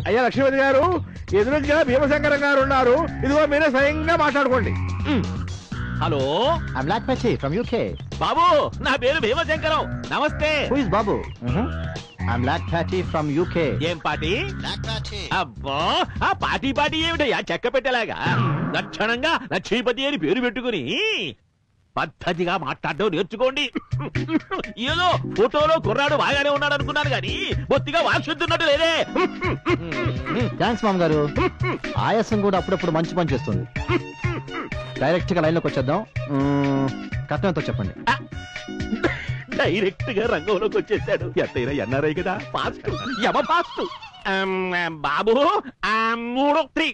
అయ్యా లక్ష్మీపతి గారు ఎదురుగా భీమశంకరం గారు ఉన్నారు ఇదిగో మీరే స్వయంగా మాట్లాడుకోండి hello I'm Black Patchy from UK. బాబు నా పేరు భీమశంకరం నమస్తే Who is Babu? I'm Black Patchy from UK. ఏం పాటి అబ్బా ఆ పాటి పాటి ఏమిటయ్యా చెక్క పెట్టేలాగా లక్షణంగా లక్ష్మీపతి అని పేరు పెట్టుకుని పద్ధతిగా మాట్లాడడం నేర్చుకోండి ఏదో ఫోటోలో కుర్రాడు బాగానే ఉన్నాడు అనుకున్నాను గాని బొత్తిగా వాక్శుద్ధున్నట్టు లేదే థ్యాంక్స్ మామ్ గారు ఆయాసం కూడా అప్పుడప్పుడు మంచి పని చేస్తుంది డైరెక్ట్ గా లైన్ లోకి వచ్చేద్దాం మ్మ్, కట్నం ఎంతో చెప్పండి డైరెక్ట్ గా రంగంలోకి వచ్చేసాడు ఎంతైనా ఎన్ఆర్ఐ కదా ఫాస్ట్ యమ ఫాస్ట్ బాబు ఆ, మూడు త్రీ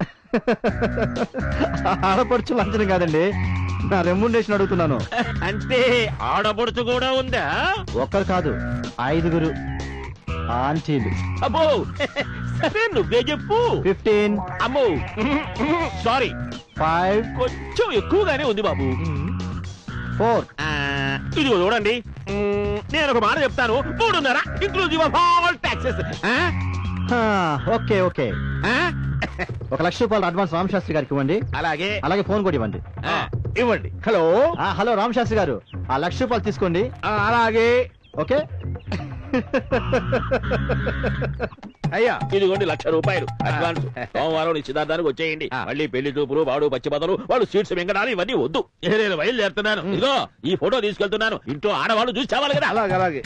ఆడపడుచు లంచనం కాదండి నా రెమ్యునరేషన్ అడుగుతున్నాను అంటే ఆడపడుచు కూడా ఉందా ఒక్కరు కాదు ఐదుగురు ఆంటీలు అబ్బో సరే నువ్వే చెప్పు ఫిఫ్టీన్ అమ్మో సారీ ఫైవ్ కొంచెం ఎక్కువగానే ఉంది బాబు ఫోర్ ఆ, ఇదిగో చూడండి మ్, నేను ఒక మాట చెప్తాను మూడున్నర inclusive of all taxes okay okay ఒక లక్ష రూపాయలు అడ్వాన్స్ రామశాస్త్రి గారికి ఇవ్వండి అలాగే అలాగే ఫోన్ కూడా ఇవ్వండి ఆ, ఇవ్వండి హలో ఆ, హలో రామశాస్త్రి గారు ఆ లక్ష రూపాయలు తీసుకోండి ఆ, అలాగే ఓకే అయ్యా ఇదిగోండి లక్ష రూపాయలు అడ్వాన్స్ సోమవారం నిశ్చితార్థానికి వచ్చేయండి మళ్ళీ పెళ్లి చూపులు వాడు పచ్చిబదలు వాళ్ళు సీట్స్ మింగడాలు ఇవన్నీ వద్దు ఏ, నేను బయలుదేరుతున్నాను ఇదిగో ఈ ఫోటో తీసుకెళ్తున్నాను ఇంట్లో ఆడవాళ్ళు చూసి చావాలి కదా అలాగే అలాగే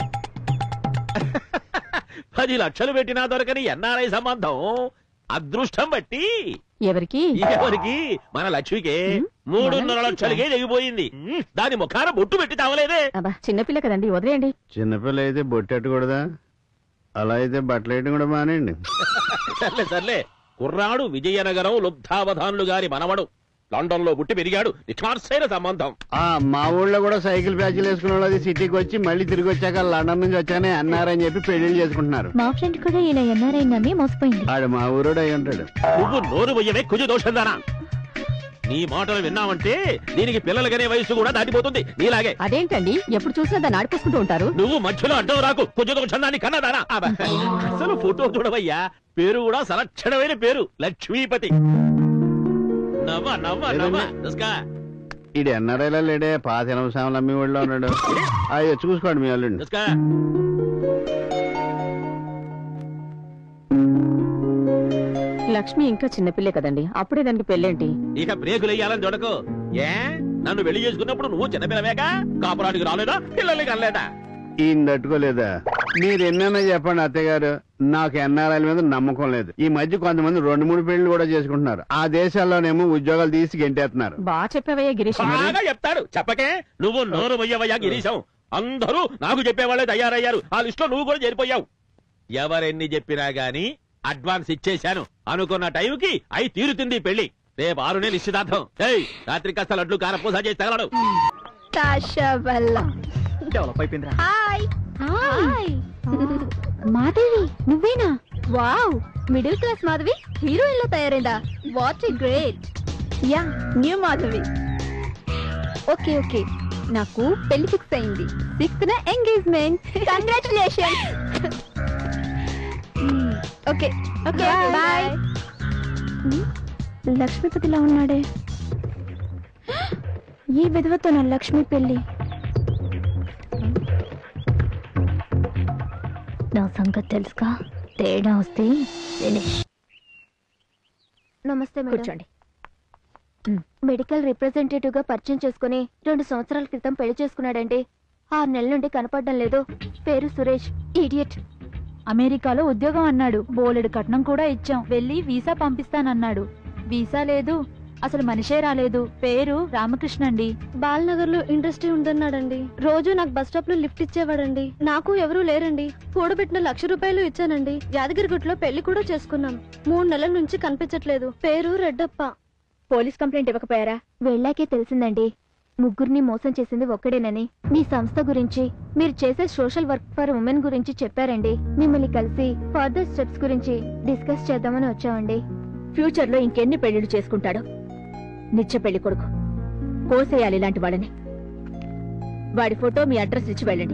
పది లక్షలు పెట్టినా దొరకని ఎన్ఆర్ఐ సంబంధం అదృష్టం బట్టి ఎవరికి ఎవరికి మన లక్ష్మికే మూడున్నర లక్షలకే దిగిపోయింది దాని ముఖాన బొట్టు పెట్టి తావలేదే అబ్బా చిన్నపిల్ల కదండి వదిలేయండి చిన్నపిల్ల అయితే బొట్టెట్టకూడదా అలా అయితే బట్టలు వేయడం కూడా మానేయండి సర్లే సర్లే కుర్రాడు విజయనగరం లుబ్ధావధానులు గారి మనవడు లండన్ లో పుట్టి పెరిగాడు నిఖార్సైన సంబంధం ఆ మా ఊళ్ళో కూడా సైకిల్ ప్యాచ్లు వేసుకున్న వాళ్ళది సిటీకి వచ్చి మళ్ళీ తిరిగి వచ్చాక లండన్ నుంచి వచ్చానే అన్నారని చెప్పి పెళ్లిళ్ళు చేసుకుంటున్నారు మా ఫ్రెండ్ కూడా ఇలా ఎన్ఆర్ఐ నమ్మి మోసపోయింది ఆడు మా ఊరోడు అయి ఉంటాడు నువ్వు నోరు పోయవే కుజ దోషందానా నీ మాటలు విన్నావంటే దీనికి పిల్లలకనే వయసు కూడా దాటిపోతుంది నీలాగే అదేంటండి ఎప్పుడు చూసినా దాన్ని ఆడిపోసుకుంటూ ఉంటారు నువ్వు మధ్యలో అడ్డం రాకు కుజ దోషందాన్ని కన్నదానా అబ్బా. అసలు ఫోటో చూడవయ్యా పేరు కూడా సలక్షణమైన పేరు లక్ష్మీపతి నవ్వ నవ్వ నవ్వ దుస్కా. ఈడు ఎన్ఆర్ఐలో లేడే పాత ఎనభై సామాన్లు అమ్మి ఊళ్ళో ఉన్నాడు అయ్యో చూసుకోండి మీ అల్లుండి దుస్కా. లక్ష్మి ఇంకా చిన్నపిల్లే కదండి అప్పుడే దానికి పెళ్ళేంటి ఇక బ్రేకులు వేయాలని చూడకు ఏ నన్ను పెళ్లి చేసుకున్నప్పుడు నువ్వు చిన్నపిల్లవేగా కాపురానికి రాలేదా పిల్లల్ని కనలేదా ఈయన తట్టుకోలేదా మీరు ఎన్నైనా చెప్పండి అత్తయ్య గారు నాకు ఎన్ఆర్ఐల మీద నమ్మకం లేదు ఈ మధ్య కొంతమంది రెండు మూడు పెళ్లి కూడా చేసుకుంటున్నారు ఆ దేశాల్లోనేమో ఉద్యోగాలు తీసి గెంటేస్తున్నారు బాగా చెప్పావయ్యా గిరీష్ బాగా చెప్తాడు చెప్పకే నువ్వు నోరు మొయ్యవయ్యా గిరీశం అందరూ నాకు చెప్పేవాళ్ళే తయారయ్యారు ఆ లిస్ట్ లో నువ్వు కూడా చేరిపోయావు ఎవరెన్ని చెప్పినా గాని అడ్వాన్స్ ఇచ్చేశాను అనుకున్న టైంకి అయి తీరుతుంది ఈ పెళ్లి రేపు ఆరునే నిశ్చితార్థం ఏయ్ రాత్రి కాస్త లడ్లు కారపూస చేసి తగలడు డెవలప్ అయిపోయిందిరా హాయ్ హాయ్ మాధవి నువ్వేనా wow middle class Madhavi heroine లో తయారైందా what a great ya new Madhavi okay okay నాకు పెళ్లి ఫిక్స్ అయింది సిక్స్త్ న engagement congratulation okay okay boy లక్ష్మీపతిలా ఉన్నాడే ఈ విధవతో నా లక్ష్మి పెళ్లి నా సంగతి తెలుసుగా తేడా వస్తే ఫినిష్ నమస్తే కూర్చోండి మెడికల్ రిప్రజెంటేటివ్ గా పరిచయం చేసుకుని రెండు సంవత్సరాల క్రితం పెళ్లి చేసుకున్నాడండి ఆరు నెలల నుండి కనపడడం లేదు పేరు సురేష్ ఈడియట్ అమెరికాలో ఉద్యోగం అన్నాడు బోలెడు కట్నం కూడా ఇచ్చాం వెళ్ళి వీసా పంపిస్తానన్నాడు వీసా లేదు అసలు మనిషే రాలేదు పేరు రామకృష్ణ అండి బాలనగర్ లో ఇండస్ట్రీ ఉందన్నాడండి రోజు నాకు బస్ స్టాప్ లో లిఫ్ట్ ఇచ్చేవాడండి నాకు ఎవరూ లేరండి కూడబెట్టిన లక్ష రూపాయలు ఇచ్చానండి యాదగిరిగుట్లో పెళ్లి కూడా చేసుకున్నాం మూడు నెలల నుంచి కనిపించట్లేదు పేరు రెడ్డప్ప పోలీస్ కంప్లైంట్ ఇవ్వకపోయారా వెళ్ళాకే తెలిసిందండి ముగ్గురిని మోసం చేసింది ఒక్కడేనని మీ సంస్థ గురించి మీరు చేసే సోషల్ వర్క్ ఫర్ ఉమెన్ గురించి చెప్పారండి మిమ్మల్ని కలిసి ఫర్దర్ స్టెప్స్ గురించి డిస్కస్ చేద్దామని వచ్చామండి ఫ్యూచర్ లో ఇంకెన్ని పెళ్లిళ్ళు చేసుకుంటాడు నిత్య పెళ్లి కొడుకు కోసేయాలి ఇలాంటి వాళ్ళని వాడి ఫోటో మీ అడ్రస్ ఇచ్చి వెళ్ళండి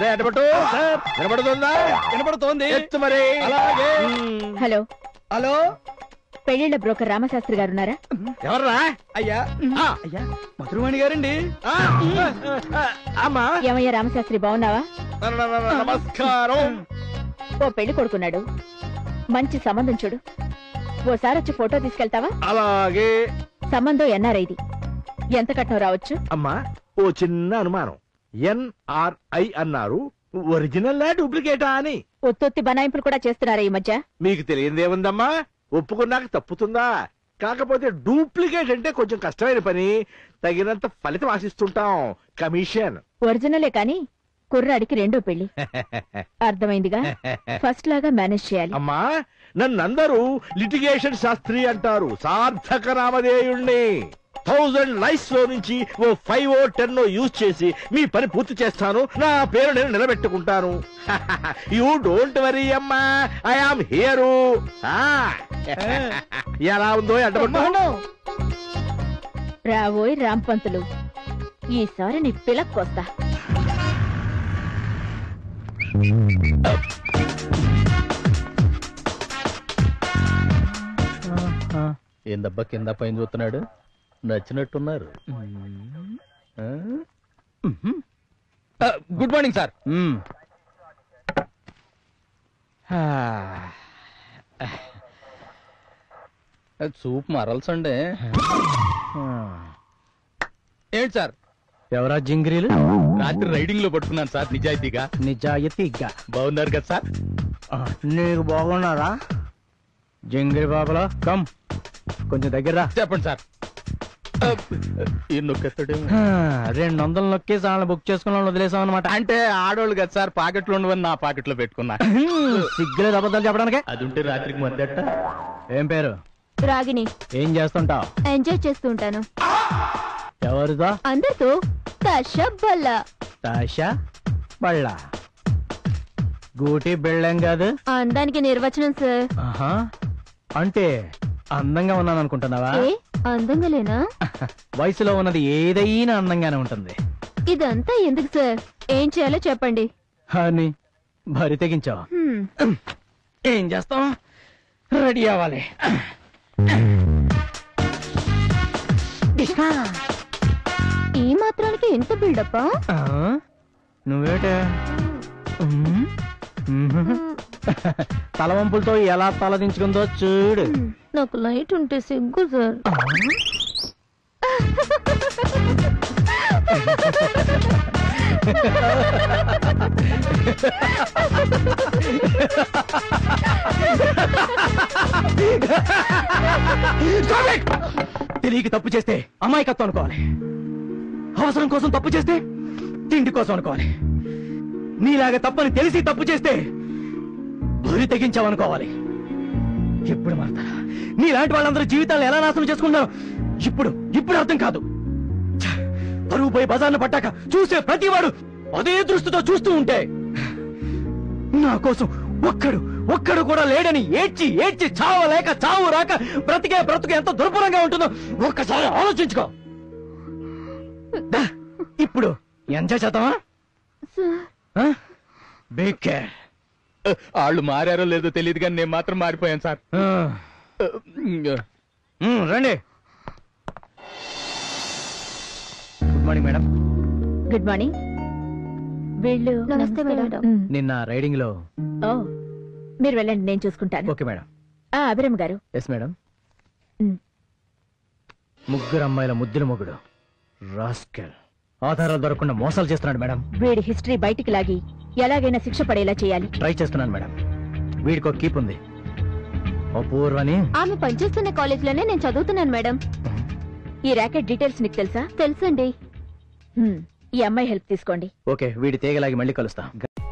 ఒరే అటపట్టు వినపడుతుందా వినపడుతోంది ఎత్తు మరి అలాగే హలో హలో పెళ్లిళ్ల బ్రోకర్ రామశాస్త్రి గారు ఉన్నారా ఎవర్రా అయ్యా ఆ, అయ్యా మధురవాణి గారండి ఆ, ఆ, అమ్మా ఏమయ్యా రామశాస్త్రి బాగున్నావా న- న- న- నమస్కారం ఓ పెళ్లి కొడుకున్నాడు మంచి సంబంధం చూడు ఓసారి వచ్చి ఫోటో తీసుకెళ్తావా అలాగే సంబంధం ఎన్ఆర్ఐది ఎంత కట్నం రావచ్చు అమ్మా ఓ చిన్న అనుమానం ఎన్ఆర్ఐ అన్నారు ఒరిజినల్ డూప్లికేటా అని ఒత్తొత్తి బనాయింపులు కూడా చేస్తున్నారా ఈ మధ్య మీకు తెలియదేముందమ్మా ఒప్పుకున్నాక తప్పుతుందా కాకపోతే డూప్లికేట్ అంటే కొంచెం కష్టమైన పని తగినంత ఫలితం ఆశిస్తుంటాం కమిషన్ ఒరిజినలే కాని కుర్రాడికి రెండో పెళ్లి అర్థమైందిగా ఫస్ట్ లాగా మేనేజ్ చేయాలి అమ్మా నన్నందరూ లిటిగేషన్ శాస్త్రి అంటారు సార్థక నామధేయుణ్ణి థౌజండ్ లైఫ్స్ లో నుంచి o five o ten use చేసి మీ పని పూర్తి చేస్తాను నా పేరు నేను నిలబెట్టుకుంటాను యూ డోంట్ వరీ అమ్మా ఐ ఆమ్ హియరు ఎలా ఉందో అడ్డపట్టు రావోయ్ రాంపంతులు ఈసారి నీ పిలక్కొస్తా ఏందబ్బా కింద పైన చూస్తున్నాడు నచ్చినట్టున్నారు గుడ్ మార్నింగ్ సార్ సూప్ మరల్సండే ఏంటి సార్ ఎవరా జింగిరీలు రాత్రి రైడింగ్ లో పట్టుకున్నాను సార్ నిజాయితీగా నిజాయితీగా బాగున్నారు కదా సార్ నీకు బాగున్నారా జింగిరి బాబులా కమ్ కొంచెం దగ్గర రా. చెప్పండి సార్ ఈ నొక్కెత్తడేమో రెండు వందలు నొక్కేసి వాళ్ళని బుక్ చేసుకున్న వాళ్ళని వదిలేసాం అనమాట అంటే ఆడోళ్ళు కదా సార్ పాకెట్లో ఉండవని నా పాకెట్లో పెట్టుకున్నా సిగ్గులేదు అబద్ధాలు చెప్పడానికి అది ఉంటే రాత్రికి మద్దట ఏం పేరు రాగిని ఏం చేస్తుంటావు ఎంజాయ్ చేస్తూ ఉంటాను ఎవరిదో అందరితో తషబ్బల్లా తాషా బళ్ళ గూటి బిళ్ళం కాదు అందానికి నిర్వచనం సార్ ఆహా అంటే అందంగా ఉన్నాను అనుకుంటున్నావా ఏ అందంగా లేనా వయసులో ఉన్నది ఏదైనా అందంగానే ఉంటుంది ఇదంతా ఎందుకు సార్ ఏం చేయాలో చెప్పండి అని భరి తెగించావు హ్మ్. ఏం చేస్తాం రెడీ అవ్వాలి ఈ మాత్రానికి ఎంత బిల్డప్పా ఆ? నువ్వేటే ఉమ్. ఉమ్. తలవంపులతో ఎలా తలదించుకుందో చూడు నాకు లైట్ ఉంటే సిగ్గు సార్ తెలియక తప్పు చేస్తే అమాయకత్వం అనుకోవాలి అవసరం కోసం తప్పు చేస్తే తిండి కోసం అనుకోవాలి నీలాగా తప్పని తెలిసి తప్పు చేస్తే బరి తెగించావనుకోవాలి ఎప్పుడు మారుతారా నీలాంటి వాళ్ళందరూ జీవితాలు ఎలా నాశనం చేసుకుంటారో ఇప్పుడు ఇప్పుడు అర్థం కాదు ఛ! పరువు పోయి బజార్ను పట్టాక చూసే ప్రతివాడు అదే దృష్టితో చూస్తూ ఉంటే నా కోసం ఒక్కడు ఒక్కడు కూడా లేడని ఏడ్చి ఏడ్చి చావలేక చావు రాక బ్రతికే బ్రతుకు ఎంత దుర్భరంగా ఉంటుందో ఒక్కసారి ఆలోచించుకో దా, ఇప్పుడు ఎంజాయ్ చేద్దామా సార్ బిగ్ కేర్ వాళ్ళు మారారో లేదో తెలియదు కానీ నేను మాత్రం మారిపోయాను సార్ రండి good morning madam good morning వీళ్ళు నమస్తే మేడం మ్, నిన్న రైడింగ్ లో ఓ మీరు వెళ్ళండి నేను చూసుకుంటాను ఓకే మేడం ఆ అభిరమ్ గారు ఎస్ మేడం మ్. ముగ్గురు అమ్మాయిల ముద్దుల మొగుడు రాస్కెల్ ఆధారాలు దొరకకుండా మోసాలు చేస్తున్నాడు మేడం వీడి హిస్టరీ బయటికి లాగి ఎలాగైనా శిక్ష పడేలా చేయాలి ట్రై చేస్తున్నాను మేడం వీడికి ఒక కీప్ ఉంది అపూర్వని ఆమె పనిచేస్తున్న కాలేజ్ లోనే నేను చదువుతున్నాను మేడం ఈ ర్యాకెట్ డీటెయిల్స్ నీకు తెలుసా తెలుసండి మ్, ఈ అమ్మాయి హెల్ప్ తీసుకోండి ఓకే వీడి తీగలాగి మళ్ళీ కలుస్తా